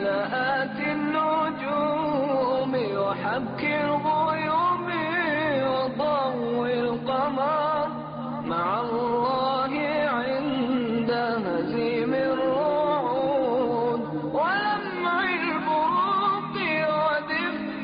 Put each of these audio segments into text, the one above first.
تلاءات النجوم وحبك الغيوم وضوء القمر مع الله عند هزيم الرعود ولمع البروق ودفء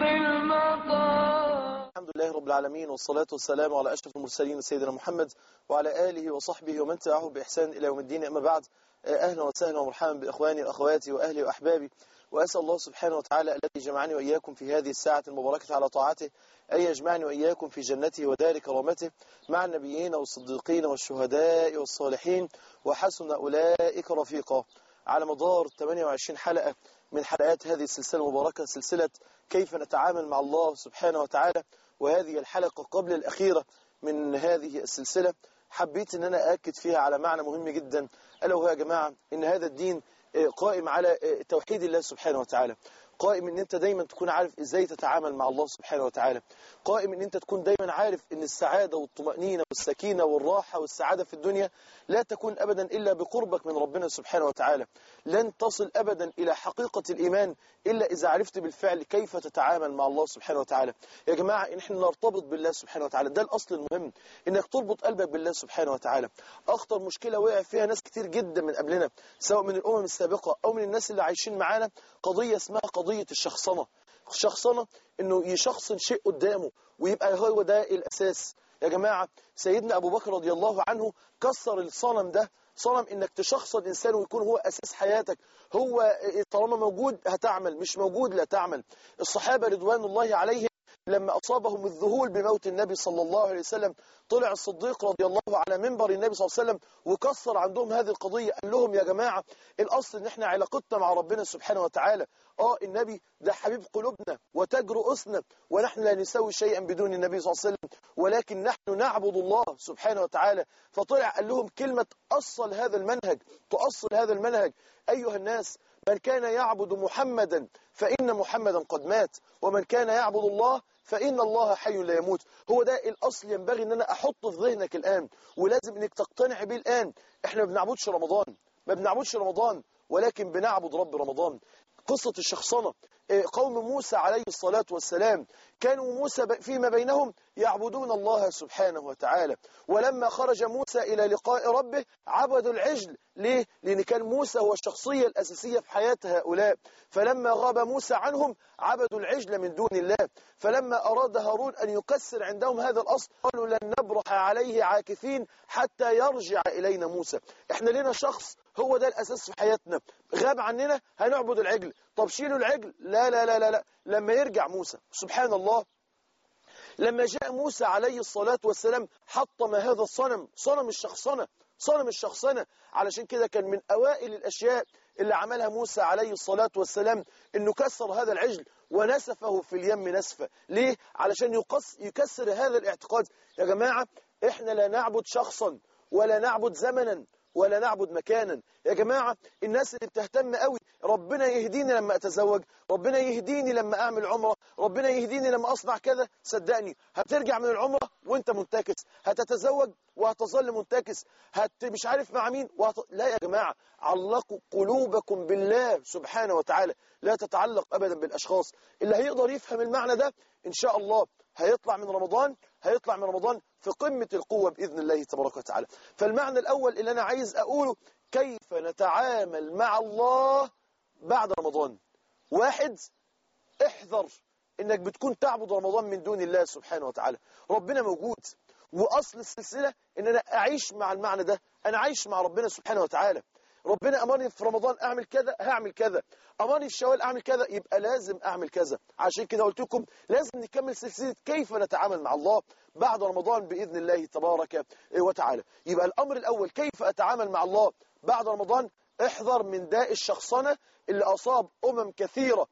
المطر الحمد لله رب العالمين والصلاة والسلام على أشرف المرسلين سيدنا محمد وعلى آله وصحبه ومن تبعه بإحسان إلى يوم الدين أما بعد أهلا وسهلا ومرحبا بإخواني وأخواتي وأهلي وأحبابي وأسأل الله سبحانه وتعالى الذي جمعني وإياكم في هذه الساعة المباركة على طاعته أن يجمعني وإياكم في جنته ودار كرامته مع النبيين والصديقين والشهداء والصالحين وحسن أولئك رفيقا على مدار 28 حلقة من حلقات هذه السلسلة المباركة سلسلة كيف نتعامل مع الله سبحانه وتعالى وهذه الحلقة قبل الأخيرة من هذه السلسلة حبيت أن أنا أكد فيها على معنى مهم جدا ألا وهو يا جماعة أن هذا الدين قائم على توحيد الله سبحانه وتعالى قائم ان انت دايما تكون عارف ازاي تتعامل مع الله سبحانه وتعالى قائم ان انت تكون دايما عارف ان السعادة والطمأنينة والسكينة والراحة والسعادة في الدنيا لا تكون ابدا الا بقربك من ربنا سبحانه وتعالى لن تصل ابدا الى حقيقة الايمان الا اذا عرفت بالفعل كيف تتعامل مع الله سبحانه وتعالى يا جماعة ان احنا نرتبط بالله سبحانه وتعالى ده الاصل المهم انك تربط قلبك بالله سبحانه وتعالى اخطر مشكلة وقع فيها ناس كتير جدا من قبلنا سواء من الامم السابقة او من الناس اللي عايشين معانا قضية اسمها قضية الشخصنة الشخصنة انه يشخصن شيء قدامه ويبقى هو ده الاساس يا جماعة سيدنا ابو بكر رضي الله عنه كسر الصنم ده صنم انك تشخصن انسان ويكون هو اساس حياتك هو طالما موجود هتعمل مش موجود لا تعمل الصحابة رضوان الله عليهم لما أصابهم الذهول بموت النبي صلى الله عليه وسلم طلع الصديق رضي الله على منبر النبي صلى الله عليه وسلم وكسر عندهم هذه القضية قال لهم يا جماعة الأصل ان احنا علاقتنا مع ربنا سبحانه وتعالى اه النبي ده حبيب قلوبنا وتاج رؤوسنا ونحن لا نسوي شيئا بدون النبي صلى الله عليه وسلم ولكن نحن نعبد الله سبحانه وتعالى فطلع قال لهم كلمة أصل هذا المنهج تؤصل هذا المنهج أيها الناس من كان يعبد محمدا فإن محمدا قد مات ومن كان يعبد الله فإن الله حي لا يموت هو ده الأصل ينبغي أن أنا أحطه في ذهنك الآن ولازم أنك تقتنع بيه الآن إحنا ما بنعبدش رمضان ما بنعبدش رمضان ولكن بنعبد رب رمضان قصة الشخصنة قوم موسى عليه الصلاة والسلام كانوا موسى فيما بينهم يعبدون الله سبحانه وتعالى ولما خرج موسى إلى لقاء ربه عبدوا العجل ليه؟ لأن كان موسى هو الشخصية الأساسية في حياة هؤلاء فلما غاب موسى عنهم عبدوا العجل من دون الله فلما أراد هارون أن يكسر عندهم هذا الأصل قالوا لن نبرح عليه عاكفين حتى يرجع إلينا موسى احنا لنا شخص هو ده الأساس في حياتنا غاب عننا هنعبد العجل طب شيلوا العجل لا لا لا لا, لا. لما يرجع موسى سبحان الله لما جاء موسى عليه الصلاة والسلام حطم هذا الصنم صنم الشخصنة صنم الشخصنة علشان كده كان من أوائل الأشياء اللي عملها موسى عليه الصلاة والسلام انه كسر هذا العجل ونسفه في اليم نسفة ليه؟ علشان يقص يكسر هذا الاعتقاد يا جماعة احنا لا نعبد شخصا ولا نعبد زمنا ولا نعبد مكانا يا جماعة الناس اللي بتهتم قوي ربنا يهديني لما أتزوج ربنا يهديني لما أعمل عمرة ربنا يهديني لما أصنع كذا صدقني هترجع من العمرة وانت منتكس هتتزوج وهتظل منتكس هت مش عارف مع مين وهت... لا يا جماعة علقوا قلوبكم بالله سبحانه وتعالى لا تتعلق أبدا بالأشخاص اللي هيقدر يفهم المعنى ده إن شاء الله هيطلع من رمضان هيطلع من رمضان في قمة القوة بإذن الله تبارك وتعالى فالمعنى الأول اللي أنا عايز أقوله كيف نتعامل مع الله بعد رمضان واحد احذر انك بتكون تعبد رمضان من دون الله سبحانه وتعالى ربنا موجود واصل السلسلة ان انا اعيش مع المعنى ده انا عايش مع ربنا سبحانه وتعالى ربنا امرني في رمضان اعمل كذا هعمل كذا امرني في شوال اعمل كذا يبقى لازم اعمل كذا عشان كده قلت لكم لازم نكمل سلسلة كيف نتعامل مع الله بعد رمضان باذن الله تبارك وتعالى يبقى الامر الاول كيف اتعامل مع الله بعد رمضان احذر من داء الشخصنة اللي أصاب أمم كثيرة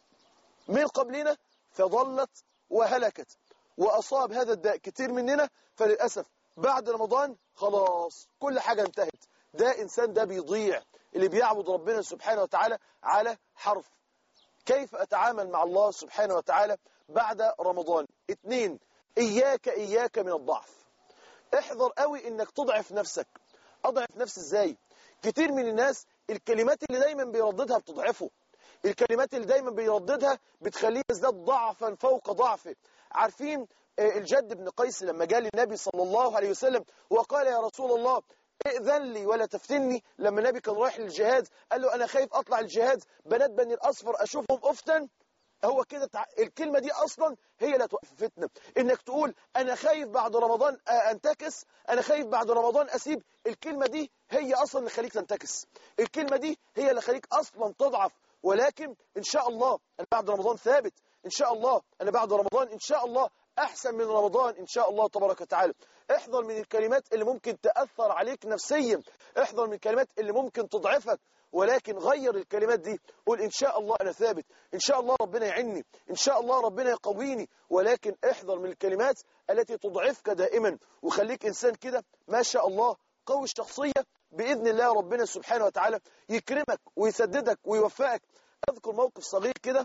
من قبلنا فضلت وهلكت وأصاب هذا الداء كتير مننا فللأسف بعد رمضان خلاص كل حاجة انتهت ده إنسان ده بيضيع اللي بيعبد ربنا سبحانه وتعالى على حرف كيف أتعامل مع الله سبحانه وتعالى بعد رمضان اتنين إياك إياك من الضعف احذر قوي إنك تضعف نفسك أضعف نفسي إزاي كتير من الناس الكلمات اللي دايما بيرددها بتضعفه الكلمات اللي دايما بيرددها بتخليه يزداد ضعفا فوق ضعفه عارفين آه، الجد بن قيس لما جاء للنبي صلى الله عليه وسلم وقال يا رسول الله ائذن لي ولا تفتني لما النبي كان رايح للجهاد قال له انا خايف اطلع الجهاد بنات بني الاصفر اشوفهم افتن هو كده تع... الكلمة دي أصلا هي اللي توقف فتنة إنك تقول أنا خايف بعد رمضان آه، أنتكس أنا خايف بعد رمضان أسيب الكلمة دي هي أصلا اللي خليك تنتكس الكلمة دي هي اللي خليك أصلا تضعف ولكن إن شاء الله أنا بعد رمضان ثابت إن شاء الله أنا بعد رمضان إن شاء الله أحسن من رمضان إن شاء الله تبارك وتعالى احذر من الكلمات اللي ممكن تأثر عليك نفسيا احذر من الكلمات اللي ممكن تضعفك ولكن غير الكلمات دي قول إن شاء الله أنا ثابت إن شاء الله ربنا يعني إن شاء الله ربنا يقويني ولكن احذر من الكلمات التي تضعفك دائما وخليك إنسان كده ما شاء الله قوي الشخصية بإذن الله ربنا سبحانه وتعالى يكرمك ويسددك ويوفقك أذكر موقف صغير كده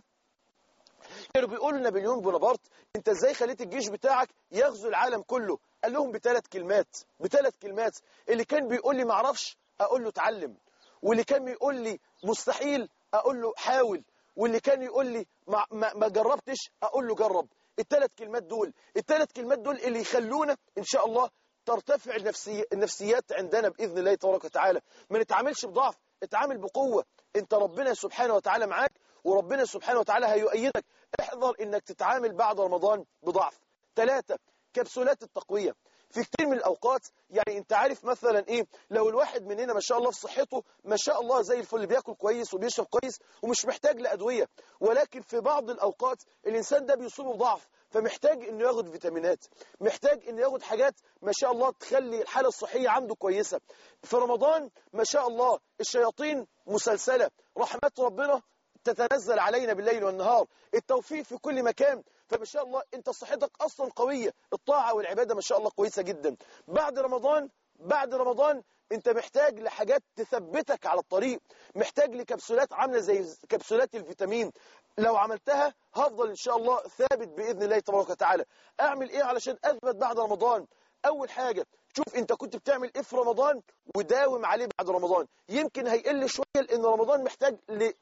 كانوا بيقولوا نابليون بونابرت انت ازاي خليت الجيش بتاعك يغزو العالم كله قال لهم بثلاث كلمات بثلاث كلمات اللي كان بيقول لي ما اعرفش اقول له اتعلم واللي كان بيقول لي مستحيل اقول له حاول واللي كان يقول لي ما, ما, ما جربتش اقول له جرب الثلاث كلمات دول الثلاث كلمات دول اللي يخلونا ان شاء الله ترتفع النفسي النفسيات عندنا باذن الله تبارك وتعالى ما نتعاملش بضعف اتعامل بقوه انت ربنا سبحانه وتعالى معاك وربنا سبحانه وتعالى هيؤيدك احذر انك تتعامل بعد رمضان بضعف ثلاثة كبسولات التقوية في كتير من الأوقات يعني انت عارف مثلا ايه لو الواحد مننا ما شاء الله في صحته ما شاء الله زي الفل بياكل كويس وبيشرب كويس ومش محتاج لأدوية ولكن في بعض الأوقات الإنسان ده بيصيبه بضعف فمحتاج انه ياخد فيتامينات محتاج انه ياخد حاجات ما شاء الله تخلي الحالة الصحية عنده كويسة في رمضان ما شاء الله الشياطين مسلسلة رحمات ربنا تتنزل علينا بالليل والنهار التوفيق في كل مكان فما شاء الله انت صحتك اصلا قوية الطاعة والعبادة ما شاء الله كويسة جدا بعد رمضان بعد رمضان انت محتاج لحاجات تثبتك على الطريق محتاج لكبسولات عاملة زي كبسولات الفيتامين لو عملتها هفضل ان شاء الله ثابت باذن الله تبارك وتعالى اعمل ايه علشان اثبت بعد رمضان اول حاجة شوف انت كنت بتعمل ايه في رمضان وداوم عليه بعد رمضان يمكن هيقل شوية لان رمضان محتاج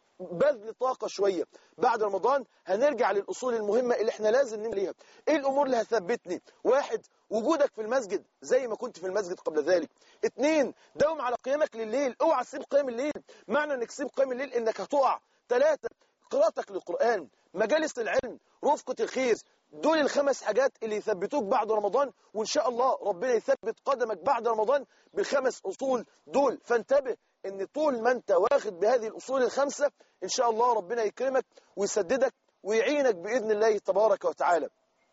بذل طاقة شوية بعد رمضان هنرجع للأصول المهمة اللي احنا لازم نعمل ليها ايه الأمور اللي هتثبتني واحد وجودك في المسجد زي ما كنت في المسجد قبل ذلك اتنين داوم على قيامك لليل اوعى تسيب قيام الليل معنى انك تسيب قيام الليل انك هتقع ثلاثة قراءتك للقرآن مجالس العلم رفقة الخير دول الخمس حاجات اللي يثبتوك بعد رمضان وإن شاء الله ربنا يثبت قدمك بعد رمضان بالخمس أصول دول فانتبه ان طول ما انت واخد بهذه الأصول الخمسة إن شاء الله ربنا يكرمك ويسددك ويعينك بإذن الله تبارك وتعالى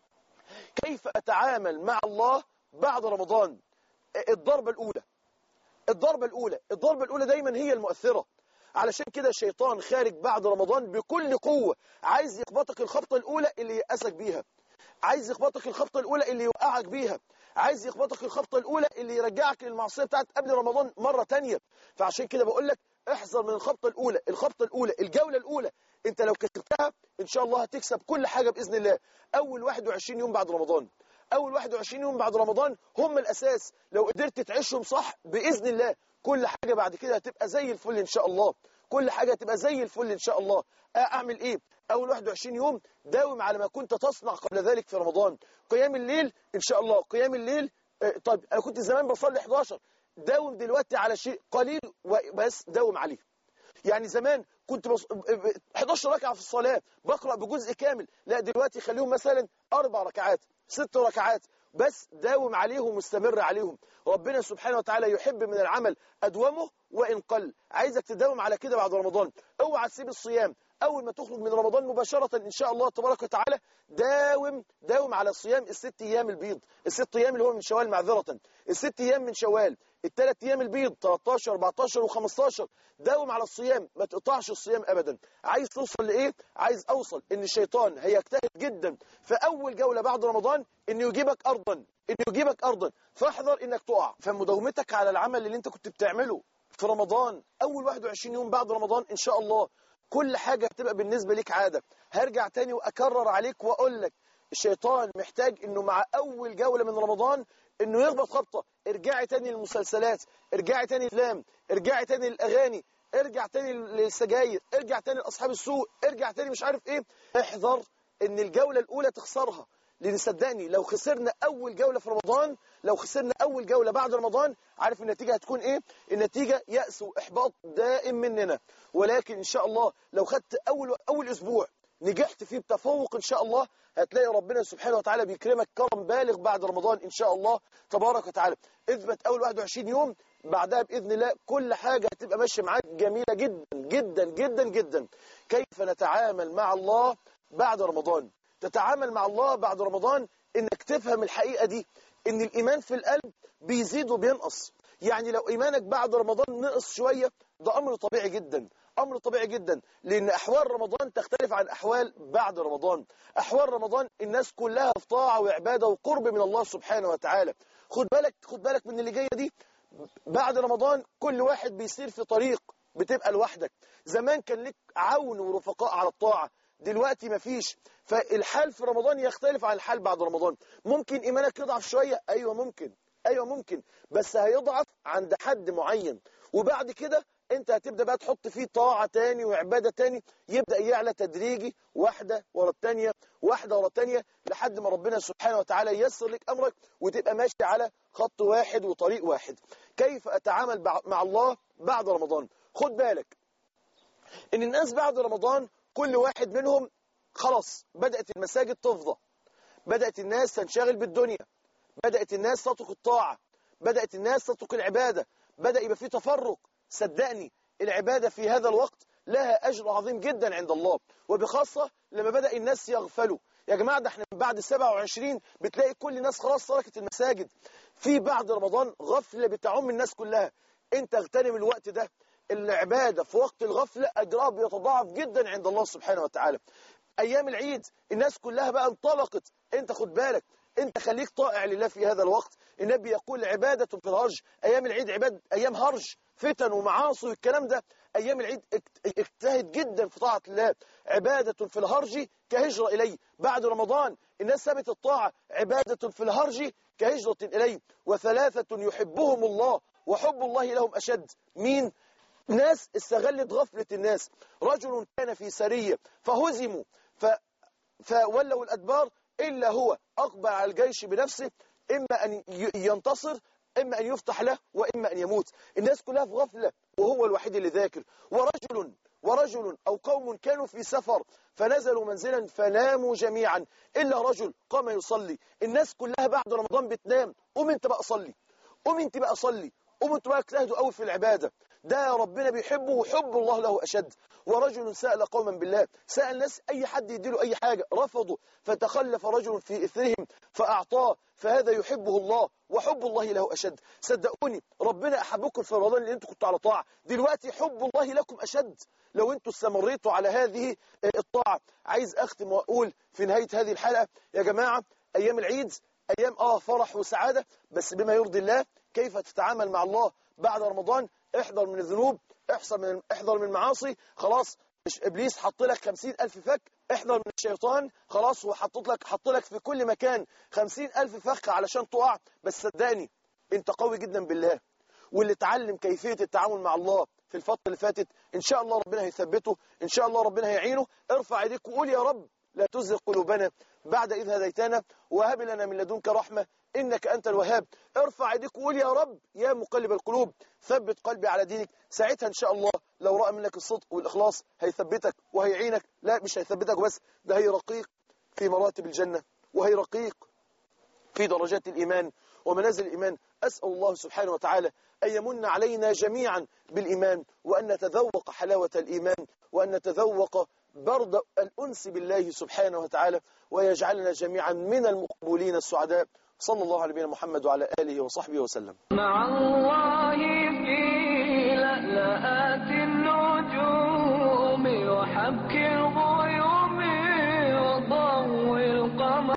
كيف أتعامل مع الله بعد رمضان الضربة الأولى الضربة الأولى الضربة الأولى دايما هي المؤثرة علشان كده الشيطان خارج بعد رمضان بكل قوة عايز يخبطك الخبطة الأولى اللي يأسك بيها عايز يخبطك الخبطة الأولى اللي يوقعك بيها عايز يخبطك الخبطة الأولى اللي يرجعك للمعصية بتاعت قبل رمضان مرة تانية فعشان كده بقول لك احذر من الخبطة الأولى الخبطة الأولى الجولة الأولى انت لو كسبتها ان شاء الله هتكسب كل حاجة بإذن الله أول 21 يوم بعد رمضان أول 21 يوم بعد رمضان هم الأساس لو قدرت تعيشهم صح بإذن الله كل حاجة بعد كده هتبقى زي الفل إن شاء الله كل حاجة هتبقى زي الفل إن شاء الله أعمل إيه أول 21 يوم داوم على ما كنت تصنع قبل ذلك في رمضان قيام الليل إن شاء الله قيام الليل آه، طيب أنا كنت زمان بصلي 11 داوم دلوقتي على شيء قليل بس داوم عليه يعني زمان كنت بص... 11 ركعة في الصلاة بقرأ بجزء كامل لا دلوقتي خليهم مثلا أربع ركعات ست ركعات بس داوم عليهم واستمر عليهم ربنا سبحانه وتعالى يحب من العمل أدومه وإن قل عايزك تداوم على كده بعد رمضان اوعى تسيب الصيام أول ما تخرج من رمضان مباشرة إن شاء الله تبارك وتعالى داوم داوم على صيام الست أيام البيض الست أيام اللي هو من شوال معذرة الست أيام من شوال الثلاث أيام البيض 13 14 و15 داوم على الصيام ما تقطعش الصيام أبدا عايز توصل لإيه؟ عايز أوصل إن الشيطان هيجتهد جدا في أول جولة بعد رمضان إنه يجيبك أرضا إنه يجيبك أرضا فاحذر إنك تقع فمداومتك على العمل اللي أنت كنت بتعمله في رمضان أول 21 يوم بعد رمضان إن شاء الله كل حاجة هتبقى بالنسبة ليك عادة هرجع تاني وأكرر عليك وأقول لك الشيطان محتاج إنه مع أول جولة من رمضان إنه يخبط خبطة ارجعي تاني للمسلسلات ارجعي تاني للافلام ارجعي تاني للأغاني ارجع تاني للسجاير ارجع تاني لاصحاب السوق ارجع تاني مش عارف ايه احذر ان الجوله الاولى تخسرها لان صدقني لو خسرنا اول جوله في رمضان لو خسرنا اول جوله بعد رمضان عارف النتيجه هتكون ايه النتيجه ياس واحباط دائم مننا ولكن ان شاء الله لو خدت اول اول اسبوع نجحت فيه بتفوق ان شاء الله هتلاقي ربنا سبحانه وتعالى بيكرمك كرم بالغ بعد رمضان ان شاء الله تبارك وتعالى اثبت اول 21 يوم بعدها باذن الله كل حاجه هتبقى ماشيه معاك جميله جدا جدا جدا جدا كيف نتعامل مع الله بعد رمضان تتعامل مع الله بعد رمضان انك تفهم الحقيقه دي ان الايمان في القلب بيزيد وبينقص يعني لو ايمانك بعد رمضان نقص شويه ده امر طبيعي جدا امر طبيعي جدا لان احوال رمضان تختلف عن احوال بعد رمضان احوال رمضان الناس كلها في طاعه وعباده وقرب من الله سبحانه وتعالى خد بالك خد بالك من اللي جايه دي بعد رمضان كل واحد بيسير في طريق بتبقى لوحدك زمان كان لك عون ورفقاء على الطاعه دلوقتي مفيش فالحال في رمضان يختلف عن الحال بعد رمضان ممكن ايمانك يضعف شويه ايوه ممكن ايوه ممكن بس هيضعف عند حد معين وبعد كده انت هتبدا بقى تحط فيه طاعه تاني وعباده تاني يبدا يعلى تدريجي واحده ورا الثانيه واحده ورا الثانيه لحد ما ربنا سبحانه وتعالى ييسر لك امرك وتبقى ماشي على خط واحد وطريق واحد كيف اتعامل مع الله بعد رمضان خد بالك ان الناس بعد رمضان كل واحد منهم خلاص بدات المساجد تفضى بدات الناس تنشغل بالدنيا بدات الناس تترك الطاعه بدات الناس تترك العباده بدا يبقى في تفرق صدقني العبادة في هذا الوقت لها أجر عظيم جدا عند الله وبخاصة لما بدأ الناس يغفلوا يا جماعة ده احنا بعد 27 بتلاقي كل الناس خلاص تركت المساجد في بعد رمضان غفلة بتعم الناس كلها انت اغتنم الوقت ده العبادة في وقت الغفلة أجرها بيتضاعف جدا عند الله سبحانه وتعالى أيام العيد الناس كلها بقى انطلقت انت خد بالك انت خليك طائع لله في هذا الوقت النبي يقول عبادة في الهرج أيام العيد عباد أيام هرج فتن ومعاصي والكلام ده أيام العيد اجتهد جدا في طاعة الله عبادة في الهرج كهجرة إليه بعد رمضان الناس سابت الطاعة عبادة في الهرج كهجرة إليه وثلاثة يحبهم الله وحب الله لهم أشد مين؟ ناس استغلت غفلة الناس رجل كان في سرية فهزموا ف... فولوا الأدبار إلا هو أقبل على الجيش بنفسه إما أن ينتصر إما أن يفتح له وإما أن يموت الناس كلها في غفلة وهو الوحيد اللي ذاكر ورجل ورجل أو قوم كانوا في سفر فنزلوا منزلا فناموا جميعا إلا رجل قام يصلي الناس كلها بعد رمضان بتنام قوم انت بقى صلي قوم انت بقى صلي قوم انت بقى اجتهدوا قوي في العبادة ده ربنا بيحبه وحب الله له أشد ورجل سأل قوما بالله سأل ناس أي حد يديله أي حاجة رفضوا فتخلف رجل في إثرهم فأعطاه فهذا يحبه الله وحب الله له أشد صدقوني ربنا أحبكم في رمضان اللي انتم كنتوا على طاعة دلوقتي حب الله لكم أشد لو انتوا استمريتوا على هذه الطاعة عايز أختم وأقول في نهاية هذه الحلقة يا جماعة أيام العيد أيام آه فرح وسعادة بس بما يرضي الله كيف تتعامل مع الله بعد رمضان احذر من الذنوب احذر من احذر من المعاصي خلاص مش ابليس حط لك 50 الف فك احذر من الشيطان خلاص هو حط لك حط لك في كل مكان 50 الف فخ علشان تقع بس صدقني انت قوي جدا بالله واللي اتعلم كيفيه التعامل مع الله في الفتره اللي فاتت ان شاء الله ربنا هيثبته ان شاء الله ربنا هيعينه ارفع ايديك وقول يا رب لا تزغ قلوبنا بعد إذ هديتنا وهب لنا من لدنك رحمة إنك أنت الوهاب ارفع يديك وقول يا رب يا مقلب القلوب ثبت قلبي على دينك ساعتها إن شاء الله لو رأى منك الصدق والإخلاص هيثبتك وهيعينك لا مش هيثبتك بس ده هيرقيق في مراتب الجنة وهيرقيق في درجات الإيمان ومنازل الإيمان أسأل الله سبحانه وتعالى أن يمن علينا جميعا بالإيمان وأن نتذوق حلاوة الإيمان وأن نتذوق برد الأنس بالله سبحانه وتعالى ويجعلنا جميعا من المقبولين السعداء صلى الله على نبينا محمد وعلى آله وصحبه وسلم مع الله